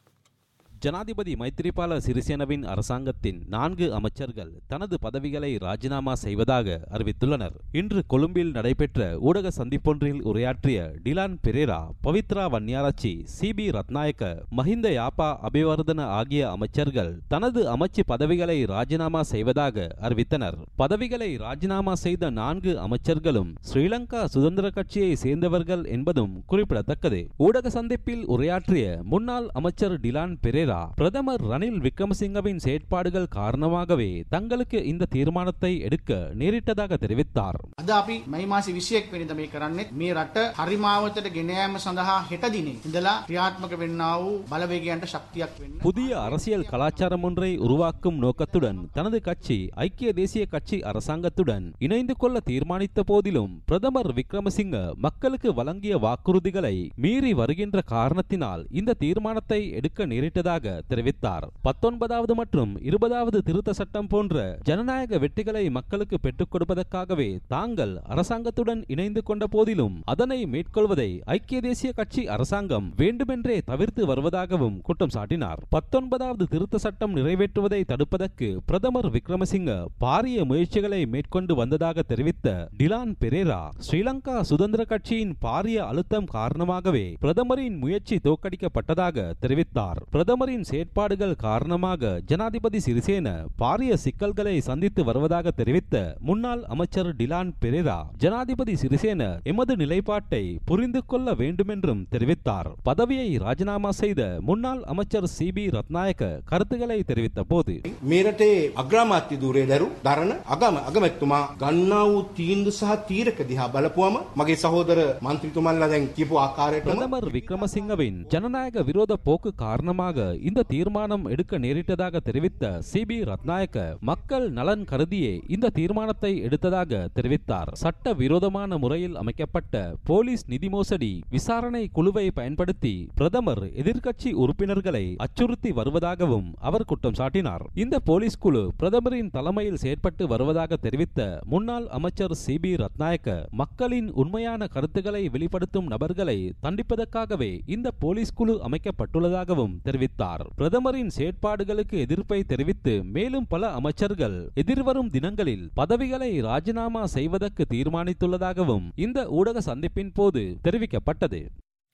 ஜனாதிபதி மைத்திரிபால சிறிசேனவின் அரசாங்கத்தின் நான்கு அமைச்சர்கள் தனது பதவிகளை ராஜினாமா செய்வதாக அறிவித்துள்ளனர் இன்று கொழும்பில் நடைபெற்ற ஊடக சந்திப்பொன்றில் உரையாற்றிய டிலான் பெரேரா பவித்ரா வன்னியாராச்சி சி பி ரத்நாயக்க மஹிந்த யாப்பா அபிவர்தன ஆகிய அமைச்சர்கள் தனது அமைச்சு பதவிகளை ராஜினாமா செய்வதாக அறிவித்தனர் பதவிகளை ராஜினாமா செய்த நான்கு அமைச்சர்களும் ஸ்ரீலங்கா சுதந்திர கட்சியை சேர்ந்தவர்கள் என்பதும் குறிப்பிடத்தக்கது ஊடக சந்திப்பில் உரையாற்றிய முன்னாள் அமைச்சர் டிலான் பெரேரா பிரதமர் ரணில் விக்ரமசிங்கவின் செயற்பாடுகள் காரணமாகவே தங்களுக்கு இந்த தீர்மானத்தை எடுக்க நேரிட்டதாக தெரிவித்தார் අද අපි මයි මාසි විසියෙක් වෙනිද මේ කරන්නෙත් මේ රට හරිමාවතට ගෙනයෑම සඳහා හෙට දිනේ ඉඳලා ක්‍රියාත්මක වෙන්නා වූ බලවේගයන්ට ශක්තියක් වෙන්න புதிய அரசியல் கலாச்சாரம் ஒன்றை உருவாக்கும் நோக்கத்துடன் தனது கட்சி ஐக்கிய தேசிய கட்சி அரசாங்கத்துடன் இணைந்து கொள்ள தீர்மானித்த போதிலும் பிரதமர் விக்ரமசிங்க மக்களுக்கு வழங்கிய வாக்குறுதிகளை மீறி வருகின்ற காரணத்தினால் இந்த தீர்மானத்தை எடுக்க நேரிட்டதாக தெரிவித்தார் பத்தொன்பதாவது மற்றும் இருபதாவது திருத்த சட்டம் போன்ற ஜனநாயக வெற்றிகளை மக்களுக்கு பெற்றுக் கொடுப்பதற்காகவே தாங்கள் அரசாங்கத்துடன் இணைந்து கொண்ட போதிலும் அதனை மேற்கொள்வதை ஐக்கிய தேசிய கட்சி அரசாங்கம் வேண்டுமென்றே தவிர்த்து வருவதாகவும் குற்றம் சாட்டினார் பத்தொன்பதாவது திருத்த சட்டம் நிறைவேற்றுவதை தடுப்பதற்கு பிரதமர் விக்ரமசிங்க பாரிய முயற்சிகளை மேற்கொண்டு வந்ததாக தெரிவித்த டிலான் பெரேரா ஸ்ரீலங்கா சுதந்திர கட்சியின் பாரிய அழுத்தம் காரணமாகவே பிரதமரின் முயற்சி தோற்கடிக்கப்பட்டதாக தெரிவித்தார் பிரதமரின் செயற்பாடுகள் காரணமாக ஜனாதிபதி சிறிசேன பாரிய சிக்கல்களை சந்தித்து வருவதாக தெரிவித்த முன்னாள் அமைச்சர் டிலான் பெரேரா ஜனாதிபதி சிறிசேன எமது நிலைப்பாட்டை புரிந்து கொள்ள வேண்டுமென்றும் தெரிவித்தார் பதவியை ராஜினாமா செய்த முன்னாள் அமைச்சர் சி பி ரத்நாயக்க கருத்துக்களை தெரிவித்த போது මේ රටේ අග්‍රාමාත්‍ය ධූරය දරු දරන අගම අගමැතිතුමා ගන්නා වූ තීන්දුව සහ තීරක දිහා බලපුවම මගේ සහෝදර මන්ත්‍රීතුමන්ලා දැන් කියපු ආකාරයටම பிரதமர் விக்ரமசிங்கவின் ஜனநாயக விரோத போக்கு காரணமாக இந்த தீர்மானம் எடுக்க நேரிட்டதாக தெரிவித்த சி பி ரத்நாயக்க மக்கள் நலன் கருதியே இந்த தீர்மானத்தை எடுத்ததாக தெரிவித்தார் சட்ட விரோதமான முறையில் அமைக்கப்பட்ட போலீஸ் நிதி மோசடி விசாரணை குழுவை பயன்படுத்தி பிரதமர் எதிர்க்கட்சி உறுப்பினர்களை அச்சுறுத்தி வருவதாகவும் அவர் குற்றம் சாட்டினார் இந்த போலீஸ் குழு பிரதமரின் தலைமையில் செயற்பட்டு வருவதாக தெரிவித்த முன்னாள் அமைச்சர் சி பி ரத்நாயக்க மக்களின் உண்மையான கருத்துக்களை வெளிப்படுத்தும் நபர்களை தண்டிப்பதற்காகவே இந்த போலீஸ் குழு அமைக்கப்பட்டுள்ளதாகவும் தெரிவித்தார் பிரதமரின் செயற்பாடுகளுக்கு எதிர்ப்பை தெரிவித்து மேலும் பல அமைச்சர்கள் எதிர்வரும் தினங்களில் பதவிகளை ராஜினாமா செய்வதற்கு தீர்மானித்துள்ளதாகவும் இந்த ஊடக சந்திப்பின் போது தெரிவிக்கப்பட்டது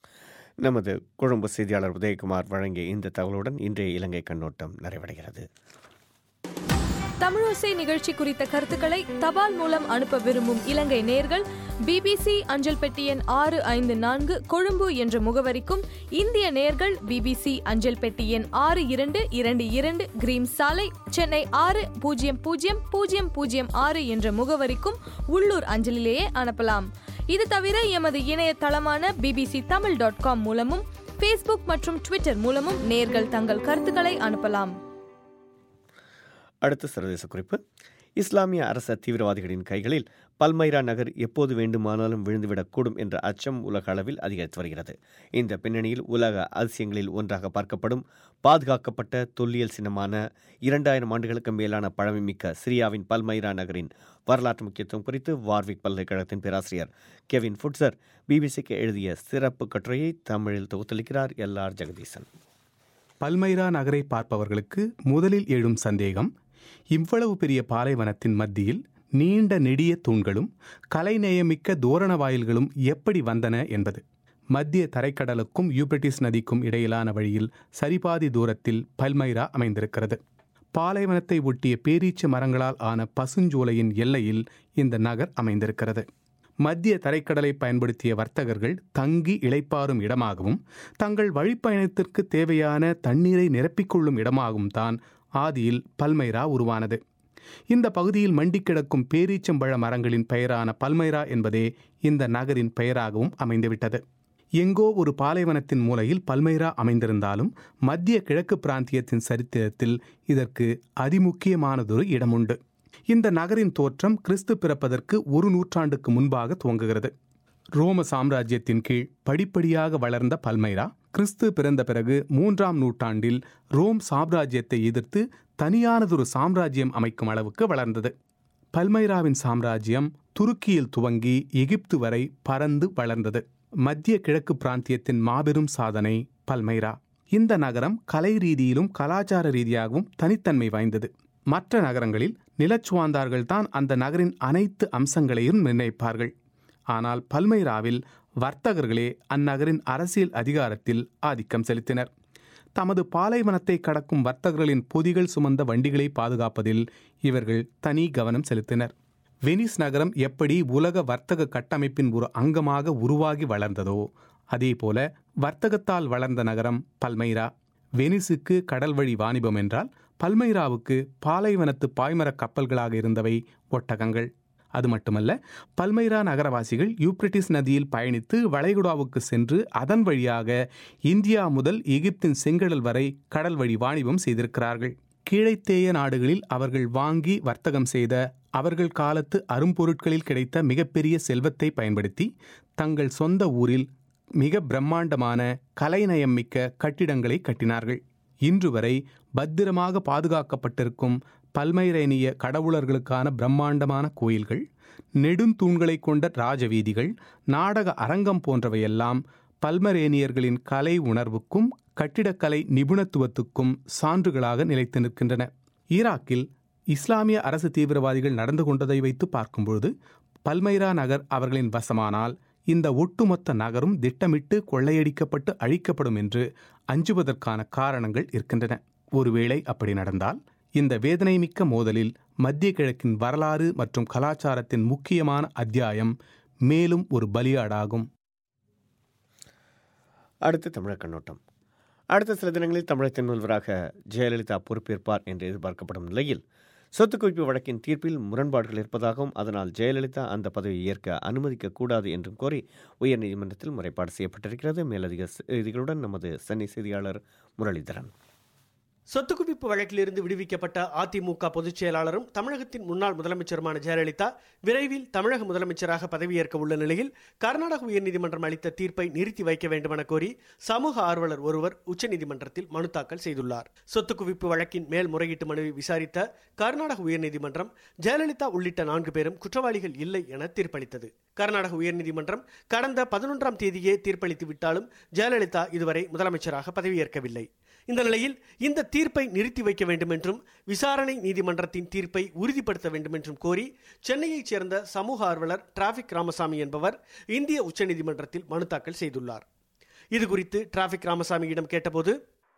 நமது கொழும்பு செய்தியாளர் உதயகுமார் வழங்கிய இந்த தகவலுடன் இன்றைய இலங்கை கண்ணோட்டம் நிறைவடைகிறது தமிழோசை நிகழ்ச்சி குறித்த கருத்துக்களை தபால் மூலம் அனுப்ப விரும்பும் இலங்கை நேர்கள் பிபிசி அஞ்சல் பெட்டி எண் ஆறு ஐந்து நான்கு கொழும்பு என்ற முகவரிக்கும் இந்திய நேர்கள் பிபிசி அஞ்சல் பெட்டி எண் ஆறு இரண்டு இரண்டு இரண்டு கிரீம் சாலை சென்னை ஆறு பூஜ்ஜியம் பூஜ்ஜியம் பூஜ்ஜியம் பூஜ்ஜியம் ஆறு என்ற முகவரிக்கும் உள்ளூர் அஞ்சலிலேயே அனுப்பலாம் இது தவிர எமது இணையதளமான பிபிசி தமிழ் டாட் காம் மூலமும் ஃபேஸ்புக் மற்றும் ட்விட்டர் மூலமும் நேர்கள் தங்கள் கருத்துக்களை அனுப்பலாம் அடுத்த சர்வதேச குறிப்பு இஸ்லாமிய அரச தீவிரவாதிகளின் கைகளில் பல்மைரா நகர் எப்போது வேண்டுமானாலும் விழுந்துவிடக்கூடும் என்ற அச்சம் உலக அளவில் அதிகரித்து வருகிறது இந்த பின்னணியில் உலக அதிசயங்களில் ஒன்றாக பார்க்கப்படும் பாதுகாக்கப்பட்ட தொல்லியல் சின்னமான இரண்டாயிரம் ஆண்டுகளுக்கு மேலான பழமைமிக்க சிரியாவின் பல்மைரா நகரின் வரலாற்று முக்கியத்துவம் குறித்து வார்விக் பல்கலைக்கழகத்தின் பேராசிரியர் கெவின் ஃபுட்சர் பிபிசிக்கு எழுதிய சிறப்பு கட்டுரையை தமிழில் தொகுத்தளிக்கிறார் எல் ஆர் ஜெகதீசன் பல்மைரா நகரை பார்ப்பவர்களுக்கு முதலில் எழும் சந்தேகம் இவ்வளவு பெரிய பாலைவனத்தின் மத்தியில் நீண்ட நெடிய தூண்களும் கலைநேயமிக்க தோரண வாயில்களும் எப்படி வந்தன என்பது மத்திய தரைக்கடலுக்கும் யூப்ரட்டிஸ் நதிக்கும் இடையிலான வழியில் சரிபாதி தூரத்தில் பல்மைரா அமைந்திருக்கிறது பாலைவனத்தை ஒட்டிய பேரீச்ச மரங்களால் ஆன பசுஞ்சோலையின் எல்லையில் இந்த நகர் அமைந்திருக்கிறது மத்திய தரைக்கடலை பயன்படுத்திய வர்த்தகர்கள் தங்கி இளைப்பாறும் இடமாகவும் தங்கள் வழிப்பயணத்திற்கு தேவையான தண்ணீரை நிரப்பிக்கொள்ளும் இடமாகவும் தான் ஆதியில் பல்மைரா உருவானது இந்த பகுதியில் மண்டி கிடக்கும் பேரீச்சம்பழ மரங்களின் பெயரான பல்மைரா என்பதே இந்த நகரின் பெயராகவும் அமைந்துவிட்டது எங்கோ ஒரு பாலைவனத்தின் மூலையில் பல்மைரா அமைந்திருந்தாலும் மத்திய கிழக்கு பிராந்தியத்தின் சரித்திரத்தில் இதற்கு அதிமுக்கியமானதொரு இடமுண்டு இந்த நகரின் தோற்றம் கிறிஸ்து பிறப்பதற்கு ஒரு நூற்றாண்டுக்கு முன்பாக துவங்குகிறது ரோம சாம்ராஜ்யத்தின் கீழ் படிப்படியாக வளர்ந்த பல்மைரா கிறிஸ்து பிறந்த பிறகு மூன்றாம் நூற்றாண்டில் ரோம் சாம்ராஜ்யத்தை எதிர்த்து தனியானதொரு சாம்ராஜ்யம் அமைக்கும் அளவுக்கு வளர்ந்தது பல்மைராவின் சாம்ராஜ்யம் துருக்கியில் துவங்கி எகிப்து வரை பறந்து வளர்ந்தது மத்திய கிழக்கு பிராந்தியத்தின் மாபெரும் சாதனை பல்மைரா இந்த நகரம் கலை ரீதியிலும் கலாச்சார ரீதியாகவும் தனித்தன்மை வாய்ந்தது மற்ற நகரங்களில் நிலச்சுவாந்தார்கள் தான் அந்த நகரின் அனைத்து அம்சங்களையும் நிர்ணயிப்பார்கள் ஆனால் பல்மைராவில் வர்த்தகர்களே அந்நகரின் அரசியல் அதிகாரத்தில் ஆதிக்கம் செலுத்தினர் தமது பாலைவனத்தை கடக்கும் வர்த்தகர்களின் பொதிகள் சுமந்த வண்டிகளை பாதுகாப்பதில் இவர்கள் தனி கவனம் செலுத்தினர் வெனிஸ் நகரம் எப்படி உலக வர்த்தக கட்டமைப்பின் ஒரு அங்கமாக உருவாகி வளர்ந்ததோ அதேபோல வர்த்தகத்தால் வளர்ந்த நகரம் பல்மைரா வெனிஸுக்கு கடல் வழி வாணிபம் என்றால் பல்மைராவுக்கு பாலைவனத்து பாய்மரக் கப்பல்களாக இருந்தவை ஒட்டகங்கள் அது மட்டுமல்ல பல்மைரா நகரவாசிகள் யூப்ரட்டிஸ் நதியில் பயணித்து வளைகுடாவுக்கு சென்று அதன் வழியாக இந்தியா முதல் எகிப்தின் செங்கடல் வரை கடல் வழி வாணிபம் செய்திருக்கிறார்கள் கீழைத்தேய நாடுகளில் அவர்கள் வாங்கி வர்த்தகம் செய்த அவர்கள் காலத்து அரும்பொருட்களில் கிடைத்த மிகப்பெரிய செல்வத்தை பயன்படுத்தி தங்கள் சொந்த ஊரில் மிக பிரம்மாண்டமான கலைநயம் மிக்க கட்டிடங்களை கட்டினார்கள் இன்று வரை பத்திரமாக பாதுகாக்கப்பட்டிருக்கும் பல்மைரேனிய கடவுளர்களுக்கான பிரம்மாண்டமான கோயில்கள் நெடுந்தூண்களை கொண்ட ராஜவீதிகள் நாடக அரங்கம் போன்றவையெல்லாம் பல்மரேனியர்களின் கலை உணர்வுக்கும் கட்டிடக்கலை நிபுணத்துவத்துக்கும் சான்றுகளாக நிலைத்து நிற்கின்றன ஈராக்கில் இஸ்லாமிய அரசு தீவிரவாதிகள் நடந்து கொண்டதை வைத்து பார்க்கும்பொழுது பல்மைரா நகர் அவர்களின் வசமானால் இந்த ஒட்டுமொத்த நகரும் திட்டமிட்டு கொள்ளையடிக்கப்பட்டு அழிக்கப்படும் என்று அஞ்சுவதற்கான காரணங்கள் இருக்கின்றன ஒருவேளை அப்படி நடந்தால் இந்த வேதனைமிக்க மோதலில் மத்திய கிழக்கின் வரலாறு மற்றும் கலாச்சாரத்தின் முக்கியமான அத்தியாயம் மேலும் ஒரு பலியாடாகும் அடுத்து தமிழக கண்ணோட்டம் அடுத்த சில தினங்களில் தமிழகத்தின் முதல்வராக ஜெயலலிதா பொறுப்பேற்பார் என்று எதிர்பார்க்கப்படும் நிலையில் சொத்து குவிப்பு வழக்கின் தீர்ப்பில் முரண்பாடுகள் இருப்பதாகவும் அதனால் ஜெயலலிதா அந்த பதவியை ஏற்க அனுமதிக்கக்கூடாது என்றும் கோரி உயர்நீதிமன்றத்தில் முறைப்பாடு செய்யப்பட்டிருக்கிறது மேலதிக செய்திகளுடன் நமது சென்னை செய்தியாளர் முரளிதரன் சொத்து குவிப்பு வழக்கிலிருந்து விடுவிக்கப்பட்ட அதிமுக பொதுச் செயலாளரும் தமிழகத்தின் முன்னாள் முதலமைச்சருமான ஜெயலலிதா விரைவில் தமிழக முதலமைச்சராக பதவியேற்க உள்ள நிலையில் கர்நாடக உயர்நீதிமன்றம் அளித்த தீர்ப்பை நிறுத்தி வைக்க வேண்டுமென கோரி சமூக ஆர்வலர் ஒருவர் உச்சநீதிமன்றத்தில் மனு தாக்கல் செய்துள்ளார் சொத்து குவிப்பு வழக்கின் மேல்முறையீட்டு மனுவை விசாரித்த கர்நாடக உயர்நீதிமன்றம் ஜெயலலிதா உள்ளிட்ட நான்கு பேரும் குற்றவாளிகள் இல்லை என தீர்ப்பளித்தது கர்நாடக உயர்நீதிமன்றம் கடந்த பதினொன்றாம் தேதியே தீர்ப்பளித்து விட்டாலும் ஜெயலலிதா இதுவரை முதலமைச்சராக பதவியேற்கவில்லை இந்த நிலையில் இந்த தீர்ப்பை நிறுத்தி வைக்க வேண்டும் என்றும் விசாரணை நீதிமன்றத்தின் தீர்ப்பை உறுதிப்படுத்த வேண்டும் என்றும் கோரி சென்னையைச் சேர்ந்த சமூக ஆர்வலர் டிராபிக் ராமசாமி என்பவர் இந்திய உச்சநீதிமன்றத்தில் மனு தாக்கல் செய்துள்ளார் இது குறித்து டிராபிக் ராமசாமியிடம் கேட்டபோது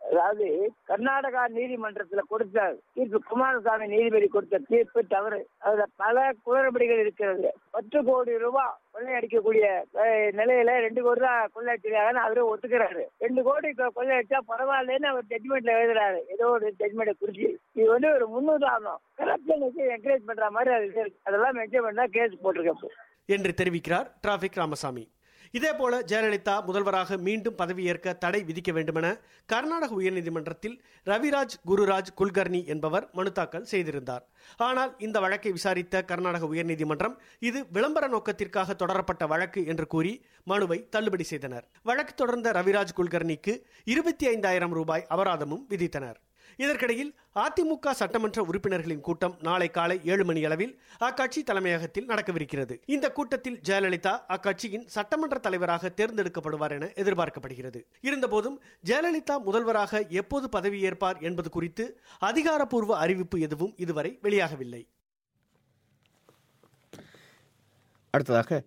அதாவது கர்நாடகா நீதிமன்றத்துல கொடுத்த தீர்ப்பு குமாரசாமி நீதிபதி கொடுத்த தீர்ப்பு தவறு அதுல பல குளறுபடிகள் இருக்கிறது பத்து கோடி ரூபாய் கொள்ளையடிக்கக்கூடிய அஹ், நிலையில ரெண்டு கோடி தான் கொள்ளையடிச்சிருக்காங்கன்னு அவரே ஒத்துக்கிறாரு ரெண்டு கோடி கொ- கொள்ளையடிச்சா பரவாயில்லன்னு அவர் ஜட்மெண்ட்ல எழுதுறாரு ஏதோ ஒரு ஜட்மெண்ட் குறிச்சு இது வந்து ஒரு முன்னுதாரணம் கரப்ஷனுக்கு என்கரேஜ் பண்ற மாதிரி அது இருக்கு. அதெல்லாம் மென்ஷன் பண்ணா கேஸ் போட்டிருக்கேன் என்று தெரிவிக்கிறார் டிராபிக் ராமசாமி இதேபோல ஜெயலலிதா முதல்வராக மீண்டும் பதவியேற்க தடை விதிக்க வேண்டுமென கர்நாடக உயர்நீதிமன்றத்தில் ரவிராஜ் குருராஜ் குல்கர்னி என்பவர் மனு தாக்கல் செய்திருந்தார் ஆனால் இந்த வழக்கை விசாரித்த கர்நாடக உயர்நீதிமன்றம் இது விளம்பர நோக்கத்திற்காக தொடரப்பட்ட வழக்கு என்று கூறி மனுவை தள்ளுபடி செய்தனர் வழக்கு தொடர்ந்த ரவிராஜ் குல்கர்னிக்கு இருபத்தி ஐந்தாயிரம் ரூபாய் அபராதமும் விதித்தனர் இதற்கிடையில் அதிமுக சட்டமன்ற உறுப்பினர்களின் கூட்டம் நாளை காலை ஏழு மணி அளவில் அக்கட்சி தலைமையகத்தில் நடக்கவிருக்கிறது இந்த கூட்டத்தில் ஜெயலலிதா அக்கட்சியின் சட்டமன்ற தலைவராக தேர்ந்தெடுக்கப்படுவார் என எதிர்பார்க்கப்படுகிறது இருந்தபோதும் ஜெயலலிதா முதல்வராக எப்போது பதவியேற்பார் என்பது குறித்து அதிகாரப்பூர்வ அறிவிப்பு எதுவும் இதுவரை வெளியாகவில்லை அடுத்ததாக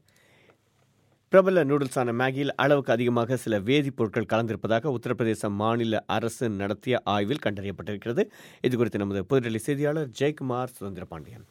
பிரபல நூடுல்ஸான மேகியில் அளவுக்கு அதிகமாக சில வேதிப்பொருட்கள் கலந்திருப்பதாக உத்தரப்பிரதேச மாநில அரசு நடத்திய ஆய்வில் கண்டறியப்பட்டிருக்கிறது இது குறித்து நமது புதுடெல்லி செய்தியாளர் ஜெயக்குமார் சுதந்திர பாண்டியன்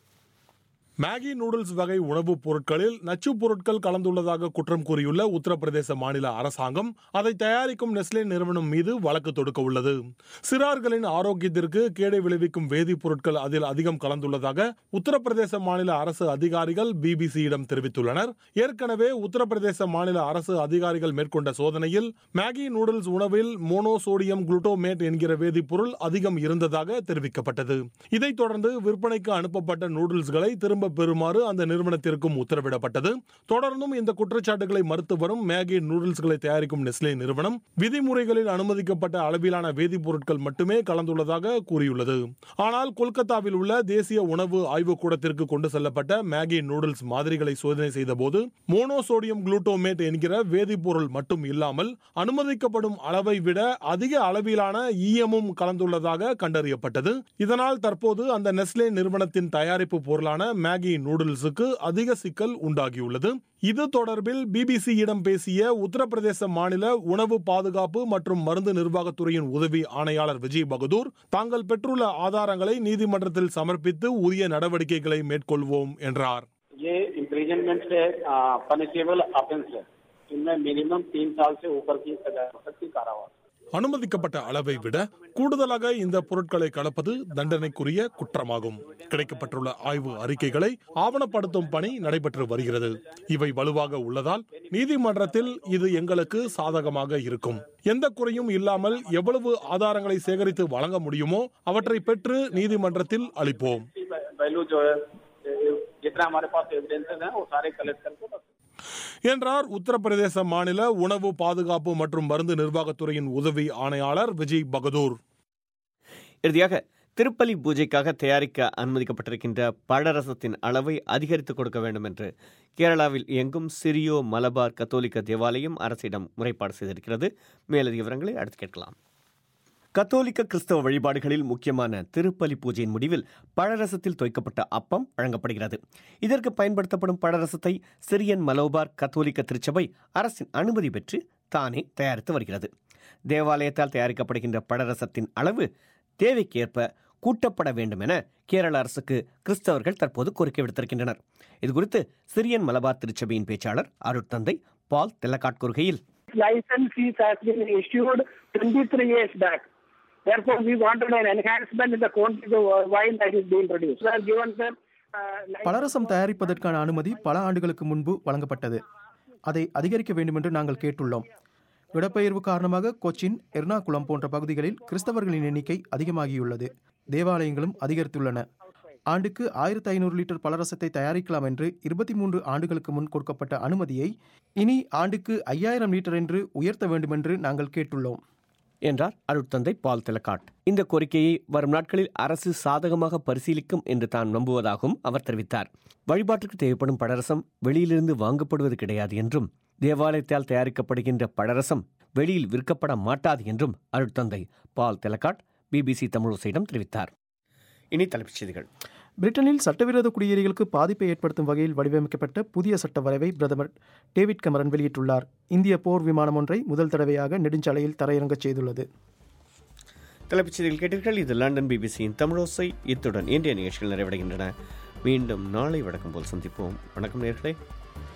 மேகி நூடுல்ஸ் வகை உணவுப் பொருட்களில் நச்சுப் பொருட்கள் கலந்துள்ளதாக குற்றம் கூறியுள்ள உத்தரப்பிரதேச மாநில அரசாங்கம் அதை தயாரிக்கும் நெஸ்லே நிறுவனம் மீது வழக்கு தொடுக்க உள்ளது சிறார்களின் ஆரோக்கியத்திற்கு கேடை விளைவிக்கும் வேதிப்பொருட்கள் அதில் அதிகம் கலந்துள்ளதாக உத்தரப்பிரதேச மாநில அரசு அதிகாரிகள் பிபிசியிடம் தெரிவித்துள்ளனர் ஏற்கனவே உத்தரப்பிரதேச மாநில அரசு அதிகாரிகள் மேற்கொண்ட சோதனையில் மேகி நூடுல்ஸ் உணவில் மோனோசோடியம் குளுட்டோமேட் என்கிற வேதிப்பொருள் அதிகம் இருந்ததாக தெரிவிக்கப்பட்டது இதைத் தொடர்ந்து விற்பனைக்கு அனுப்பப்பட்ட நூடுல்ஸ்களை திரும்ப பெறுமாறு அந்த நிறுவனத்திற்கும் உத்தரவிடப்பட்டது தொடர்ந்தும் இந்த குற்றச்சாட்டுகளை மறுத்து வரும் மேகி நூடுல்ஸ்களை தயாரிக்கும் நெஸ்லே நிறுவனம் விதிமுறைகளில் அனுமதிக்கப்பட்ட அளவிலான வேதிப்பொருட்கள் மட்டுமே கலந்துள்ளதாக கூறியுள்ளது ஆனால் கொல்கத்தாவில் உள்ள தேசிய உணவு ஆய்வுக்கூடத்திற்கு கொண்டு செல்லப்பட்ட மேகி நூடுல்ஸ் மாதிரிகளை சோதனை செய்தபோது மோனோசோடியம் குளூட்டோமேட் என்கிற வேதிப்பொருள் மட்டும் இல்லாமல் அனுமதிக்கப்படும் அளவை விட அதிக அளவிலான ஈயமும் கலந்துள்ளதாக கண்டறியப்பட்டது இதனால் தற்போது அந்த நெஸ்லே நிறுவனத்தின் தயாரிப்பு பொருளான மேகி நூடுல்ஸுக்கு அதிக சிக்கல் உண்டாகியுள்ளது இது தொடர்பில் பிபிசியிடம் பேசிய உத்தரப்பிரதேச மாநில உணவு பாதுகாப்பு மற்றும் மருந்து நிர்வாகத்துறையின் உதவி ஆணையாளர் விஜய் பகதூர் தாங்கள் பெற்றுள்ள ஆதாரங்களை நீதிமன்றத்தில் சமர்ப்பித்து உரிய நடவடிக்கைகளை மேற்கொள்வோம் என்றார் ये इम्प्रिजनमेंट से पनिशेबल ऑफेंस है इनमें मिनिमम तीन साल से ऊपर की सजा हो सकती कारावास அனுமதிக்கப்பட்ட அளவை விட கூடுதலாக இந்த பொருட்களை கலப்பது தண்டனைக்குரிய குற்றமாகும் கிடைக்கப்பட்டுள்ள ஆய்வு அறிக்கைகளை ஆவணப்படுத்தும் பணி நடைபெற்று வருகிறது இவை வலுவாக உள்ளதால் நீதிமன்றத்தில் இது எங்களுக்கு சாதகமாக இருக்கும் எந்த குறையும் இல்லாமல் எவ்வளவு ஆதாரங்களை சேகரித்து வழங்க முடியுமோ அவற்றை பெற்று நீதிமன்றத்தில் அளிப்போம் वैल्यू जो है जितना हमारे पास एविडेंसेस हैं वो सारे कलेक्ट करके बस என்றார் உத்தரப்பிரதேச மாநில உணவு பாதுகாப்பு மற்றும் மருந்து நிர்வாகத்துறையின் உதவி ஆணையாளர் விஜய் பகதூர் இறுதியாக திருப்பலி பூஜைக்காக தயாரிக்க அனுமதிக்கப்பட்டிருக்கின்ற பழரசத்தின் அளவை அதிகரித்துக் கொடுக்க வேண்டும் என்று கேரளாவில் இயங்கும் சிரியோ மலபார் கத்தோலிக்க தேவாலயம் அரசிடம் முறைப்பாடு செய்திருக்கிறது மேலதிக விவரங்களை அடுத்து கேட்கலாம் கத்தோலிக்க கிறிஸ்தவ வழிபாடுகளில் முக்கியமான திருப்பலி பூஜையின் முடிவில் பழரசத்தில் தோய்க்கப்பட்ட அப்பம் வழங்கப்படுகிறது இதற்கு பயன்படுத்தப்படும் பழரசத்தை சிரியன் மலோபார் கத்தோலிக்க திருச்சபை அரசின் அனுமதி பெற்று தானே தயாரித்து வருகிறது தேவாலயத்தால் தயாரிக்கப்படுகின்ற பழரசத்தின் அளவு தேவைக்கேற்ப கூட்டப்பட வேண்டும் என கேரள அரசுக்கு கிறிஸ்தவர்கள் தற்போது கோரிக்கை விடுத்திருக்கின்றனர் இதுகுறித்து சிரியன் மலபார் திருச்சபையின் பேச்சாளர் அருட்தந்தை பால் தெல்லக்காட் கூறுகையில் license fees has been issued 23 years back. Therefore, we wanted an enhancement in the quantity of wine that is being produced. We are given them uh, பலரசம் தயாரிப்பதற்கான அனுமதி பல ஆண்டுகளுக்கு முன்பு வழங்கப்பட்டது அதை அதிகரிக்க வேண்டுமென்று நாங்கள் கேட்டுள்ளோம் இடப்பெயர்வு காரணமாக கொச்சின் எர்ணாகுளம் போன்ற பகுதிகளில் கிறிஸ்தவர்களின் எண்ணிக்கை அதிகமாகியுள்ளது தேவாலயங்களும் அதிகரித்துள்ளன ஆண்டுக்கு ஆயிரத்தி ஐநூறு லிட்டர் பலரசத்தை தயாரிக்கலாம் என்று இருபத்தி மூன்று ஆண்டுகளுக்கு முன் கொடுக்கப்பட்ட அனுமதியை இனி ஆண்டுக்கு ஐயாயிரம் லிட்டர் என்று உயர்த்த வேண்டுமென்று நாங்கள் கேட்டுள்ளோம் என்றார் அருட்தந்தை பால் தெலக்காட் இந்த கோரிக்கையை வரும் நாட்களில் அரசு சாதகமாக பரிசீலிக்கும் என்று தான் நம்புவதாகவும் அவர் தெரிவித்தார் வழிபாட்டுக்கு தேவைப்படும் பழரசம் வெளியிலிருந்து வாங்கப்படுவது கிடையாது என்றும் தேவாலயத்தால் தயாரிக்கப்படுகின்ற பழரசம் வெளியில் விற்கப்பட மாட்டாது என்றும் அருட்தந்தை பால் தெலக்காட் பிபிசி தமிழோசையிடம் தெரிவித்தார் இனி தலைப்புச் செய்திகள் பிரிட்டனில் சட்டவிரோத குடியேறிகளுக்கு பாதிப்பை ஏற்படுத்தும் வகையில் வடிவமைக்கப்பட்ட புதிய சட்ட வரைவை பிரதமர் டேவிட் கமரன் வெளியிட்டுள்ளார் இந்திய போர் விமானம் ஒன்றை முதல் தடவையாக நெடுஞ்சாலையில் தரையிறங்கச் செய்துள்ளது தலைப்புச் செய்திகள் கேட்டீர்கள் இது லண்டன் பிபிசியின் தமிழோசை இத்துடன் இன்றைய நிகழ்ச்சிகள் நிறைவடைகின்றன மீண்டும் நாளை வழக்கம் போல் சந்திப்போம் வணக்கம் நேர்களே